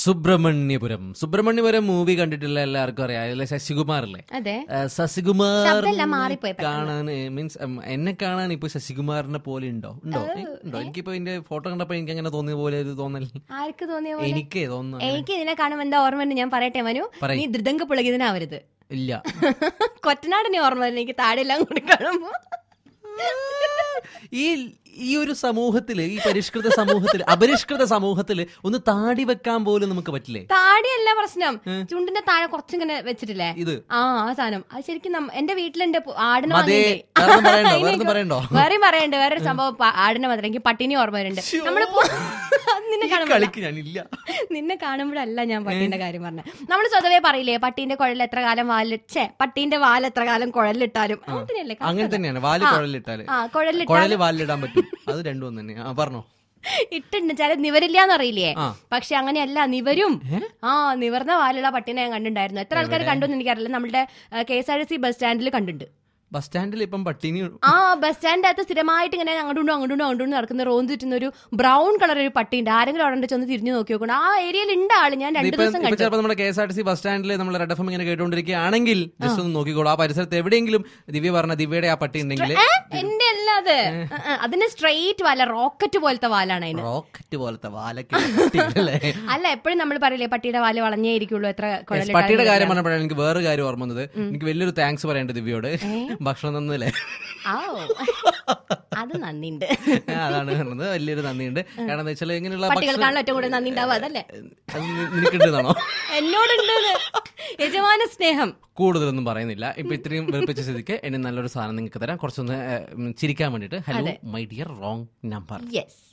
Subramaniapuram Subramaniapuram movie കണ്ടിട്ടുള്ള എല്ലാവർക്കും അറിയാം അതിലെ ശശികുമാർ അല്ലേ അതെ ഏഹ് ശശികുമാർ ശബ്ദമെല്ലാം മാറിപ്പോയി പെട്ടെന്ന്. കാണാൻ മീൻസ് എന്നെ കാണാൻ ഇപ്പൊ ശശികുമാറിനെ പോലെ ഉണ്ടോ ഉണ്ടോ ഏ, ഉണ്ടോ എനിക്കിപ്പോ ഇതിന്റെ ഫോട്ടോ കണ്ടപ്പോ എനിക്ക് അങ്ങനെ തോന്നിയ പോലെ ഒരു തോന്നൽ ആർക്ക് തോന്നിയ പോലെ എനിക്കേ തോന്നുന്നു എനിക്ക് ഇതിനെ കാണുമ്പോൾ എന്താ ഓർമ്മ ഉണ്ട് ഞാൻ പറയട്ടെ മനു പറയ്. നീ ദൃതങ്ക പുളകിതനാവരുത് ഇല്ല കൊറ്റനാടിനെ ഓർമ്മ വരുന്നത് എനിക്ക് താഴെ എല്ലാം കൂടി കാണുമ്പോ ഈ ഈ ഒരു സമൂഹത്തില് ഈ പരിഷ്കൃത സമൂഹത്തില് അപരിഷ്കൃത സമൂഹത്തില് ഒന്ന് താടി വെക്കാൻ പോലും നമുക്ക് പറ്റില്ലേ താടിയല്ല പ്രശ്നം ചുണ്ടിന്റെ താഴെ കുറച്ചിങ്ങനെ വെച്ചിട്ടില്ലേ ഇത് ആ ആ സാധനം അത് ശരിക്കും നമ്മ- എന്റെ വീട്ടിലെന്റെ പു- ആടിനെ മതേ വാങ്ങിയില്ലേ? വേറൊന്നും പറയണ്ടോ അതിനെ വേറൊന്നും പറയണ്ടോ വേറെയും പറയണ്ട് വേറൊരു സംഭവം പ- ആടിനെ മാത്രം എനിക്ക് പട്ടിനെ ഓർമ്മ വരുന്നുണ്ട് നമ്മള് പോ- നിന്നെ ഈ കാണുമ്പോ കളിക്ക് ഞാനില്ല നിന്നെ കാണുമ്പോഴല്ല ഞാൻ പട്ടീന്റെ കാര്യം പറഞ്ഞത് നമ്മൾ സ്വതവേ പറയില്ലേ പട്ടീന്റെ കുഴൽ എത്ര കാലം വാലിച്ചേ പട്ടീന്റെ വാൽ എത്ര കാലം കുഴലിട്ടാലും അങ്ങനെയല്ലേ അങ്ങനെ തന്നെയാണ് വാല് കുഴലിട്ടാല് ആ കുഴലിട്ട കുഴല് വാലിലിടാൻ പറ്റും അത് രണ്ടും ഒന്ന് തന്നെ ആ പറഞ്ഞോ ഇട്ടുണ്ട് ചില നിവരില്ലാന്ന് അറിയില്ലേ ആ. പക്ഷെ അങ്ങനെയല്ല നിവരും ആ നിവർന്ന വാലുള്ള പട്ടീനെ ഞാൻ കണ്ടിട്ടുണ്ടായിരുന്നു എത്ര ആൾക്കാർ കണ്ടു എന്ന് എനിക്കറിയില്ല നമ്മുടെ K S R T C bus സ്റ്റാൻഡിൽ കണ്ടിട്ടുണ്ട് ബസ് സ്റ്റാൻഡിൽ ഇപ്പം പട്ടിണി ആ ബസ് സ്റ്റാൻഡിന്റെ അകത്ത് സ്ഥിരമായിട്ട് ഇങ്ങനെ അങ്ങോട്ടും അങ്ങോട്ടും അങ്ങോട്ടും നടക്കുന്ന റോന്ത് ചുറ്റുന്ന ഒരു ബ്രൗൺ കളർ ഒരു പട്ടിയുണ്ട് ആരെങ്കിലും അവിടെ ചെന്ന് തിരിഞ്ഞു നോക്കി നോക്കണം ആ ഏരിയയിൽ ഉണ്ട് ആള് ഞാൻ രണ്ടു ഇപ്പൊ ദിവസം ഇപ്പൊ കണ്ടു ചിലപ്പോൾ നമ്മുടെ K S R T C bus സ്റ്റാൻഡിൽ നമ്മൾ റെഡ് എഫ് എം ഇങ്ങനെ കേട്ടുകൊണ്ടിരിക്കുകയാണെങ്കിൽ ജസ്റ്റ് ഒന്ന് നോക്കിക്കോളൂ ആ പരിസരത്ത് എവിടെയെങ്കിലും ദിവ്യ പറഞ്ഞ ദിവ്യയുടെ ആ പട്ടി ഉണ്ടെങ്കിൽ ഏ? എന്റെ അല്ല അത് ആ, ആ, അതിന് സ്ട്രെയിറ്റ് വാല റോക്കറ്റ് പോലത്തെ വാലാണ് അതിന് റോക്കറ്റ് പോലത്തെ വാലൊക്കെ ഇട്ടിട്ടല്ലേ? അല്ല എപ്പോഴും നമ്മൾ പറയില്ലേ പട്ടിയുടെ വാല് വളഞ്ഞേ ഇരിക്കുള്ളൂ എത്ര Yes, കുഴലിട്ടാലും പട്ടിയുടെ കാര്യം വരില്ല. പറഞ്ഞപ്പോഴാണ് എനിക്ക് വേറെ കാര്യം ഓർമ്മ വന്നത് എനിക്ക് വലിയൊരു താങ്ക്സ് പറയേണ്ടത് ദിവ്യോട് ഭക്ഷണം തന്നല്ലേ ആ അത് നന്ദിണ്ട് അതാണ് പറഞ്ഞത് വലിയൊരു നന്ദിയുണ്ട് കാരണം എന്താ വെച്ചാൽ ഇങ്ങനെയുള്ള ഭക്ഷണം പട്ടികൾക്കാണല്ലോ ഏറ്റവും കൂടുതൽ നന്ദി ഉണ്ടാവുക അതല്ലേ അത് നി- നിനക്കുണ്ടെന്നാണോ എന്നോടുണ്ട് ഇത്. യജമാന സ്നേഹം കൂടുതലൊന്നും പറയുന്നില്ല ഇപ്പൊ ഇത്രയും വെറുപ്പിച്ച സ്ഥിതിക്ക് എന്നെ നല്ലൊരു സാധനം നിങ്ങൾക്ക് തരാം കുറച്ചൊന്ന് ഏഹ്, ഉം, ചിരിക്കാൻ വേണ്ടിട്ട് hello my dear wrong number yes